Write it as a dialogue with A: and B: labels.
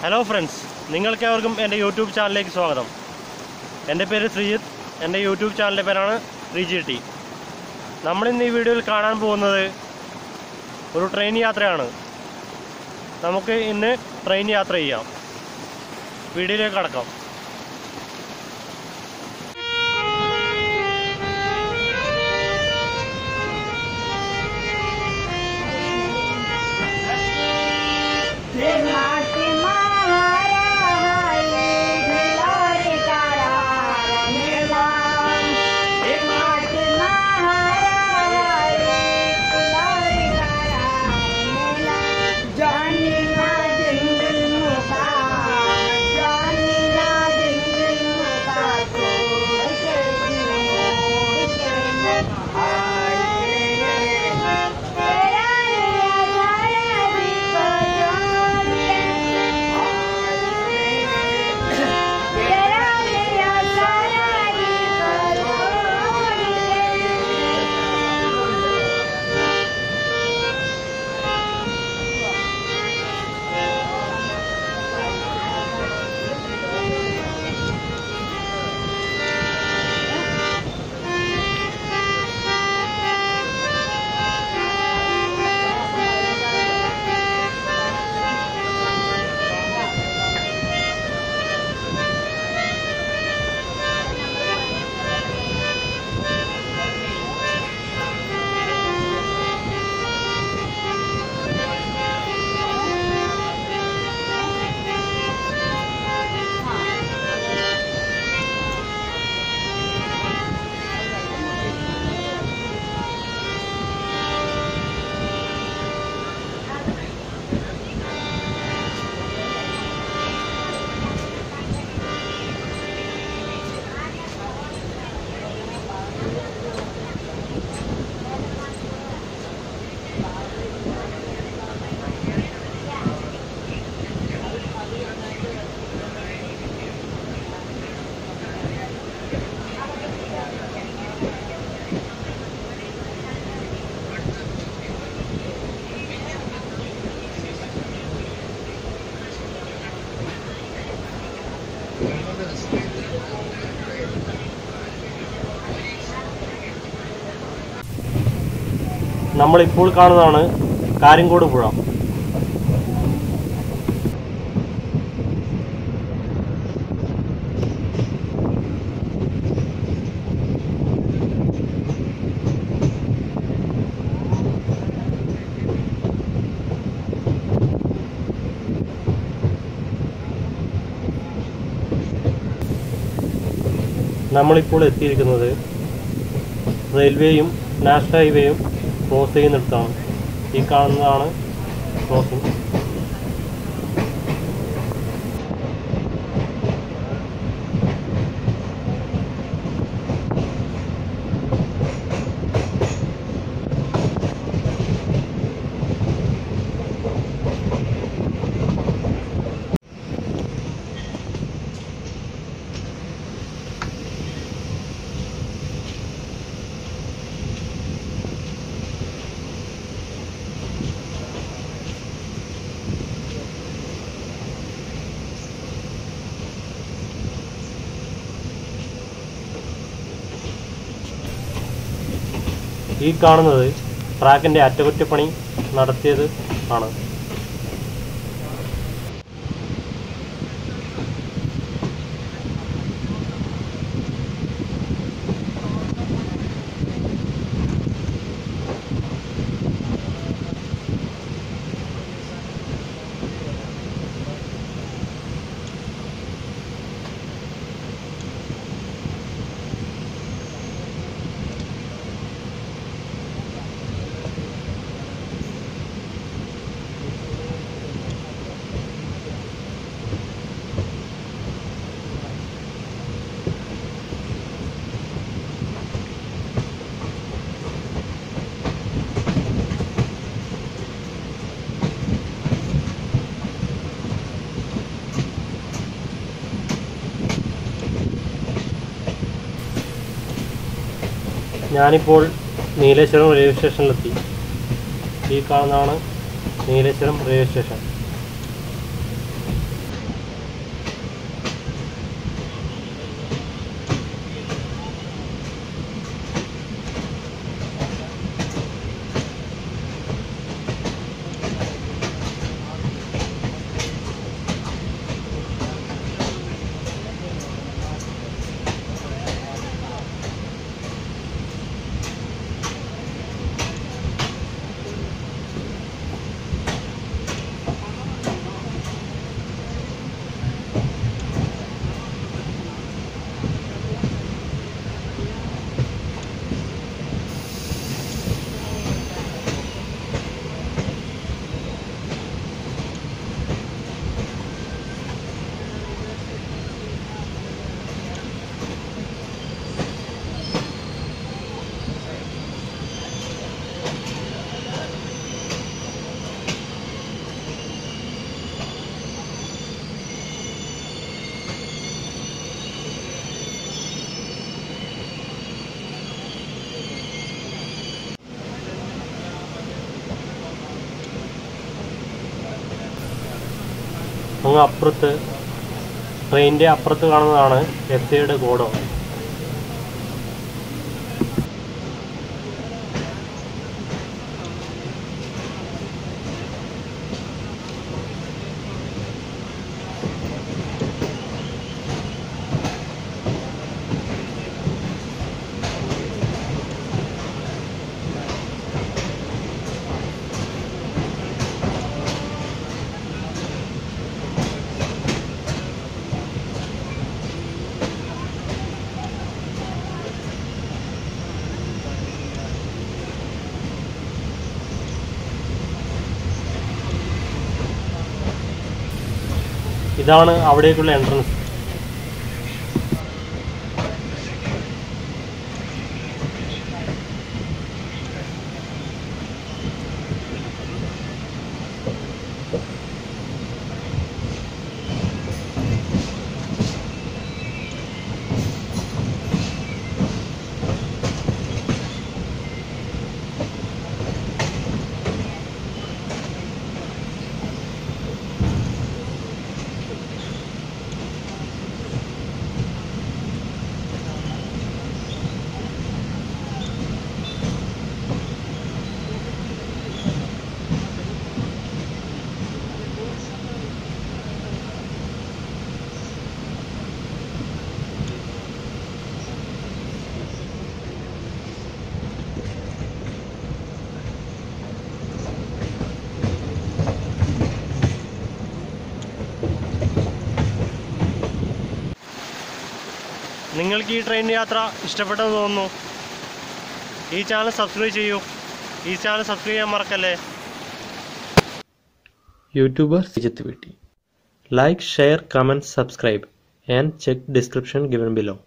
A: hello friends നിങ്ങൾക്കേവർക്കും എൻ്റെ YouTube ചാനലിലേക്ക് സ്വാഗതം എൻ്റെ പേര് ശ്രീജിത്ത് എൻ്റെ യൂട്യൂബ് ചാനലിൻ്റെ പേരാണ് ശ്രീജി ടി നമ്മളിന്ന് ഈ വീഡിയോയിൽ കാണാൻ പോകുന്നത് ഒരു ട്രെയിൻ യാത്രയാണ് നമുക്ക് ഇന്ന് ട്രെയിൻ യാത്ര ചെയ്യാം വീഡിയോയിലേക്ക് കടക്കാം നമ്മളിപ്പോൾ കാണുന്നതാണ് കാര്യങ്കോട് പുഴ നമ്മളിപ്പോൾ എത്തിയിരിക്കുന്നത് റെയിൽവേയും നാഷണൽ ഹൈവേയും ക്രോസ് ചെയ്യുന്നിടത്താണ് ഈ കാണുന്നതാണ് ക്രോസിംഗ് ഈ കാണുന്നത് ട്രാക്കിൻ്റെ അറ്റകുറ്റപ്പണി നടത്തിയത് ആണ് ഞാനിപ്പോൾ നീലേശ്വരം റെയിൽവേ സ്റ്റേഷനിലെത്തി ഈ കാണുന്നതാണ് നീലേശ്വരം റെയിൽവേ സ്റ്റേഷൻ അങ്ങ് അപ്പുറത്ത് ട്രെയിനിൻ്റെ അപ്പുറത്ത് കാണുന്നതാണ് എഫ് സിയുടെ ഗോഡോ ഇതാണ് അവിടേക്കുള്ള എൻട്രൻസ് നിങ്ങൾക്ക് ഈ ട്രെയിൻ യാത്ര ഇഷ്ടപ്പെട്ടെന്ന് തോന്നുന്നു ഈ ചാനൽ സബ്സ്ക്രൈബ് ചെയ്യൂ ഈ ചാനൽ സബ്സ്ക്രൈബ് ചെയ്യാൻ മറക്കല്ലേ യൂട്യൂബർ സിജത്ത് വീട്ടി like share comment subscribe and check description given below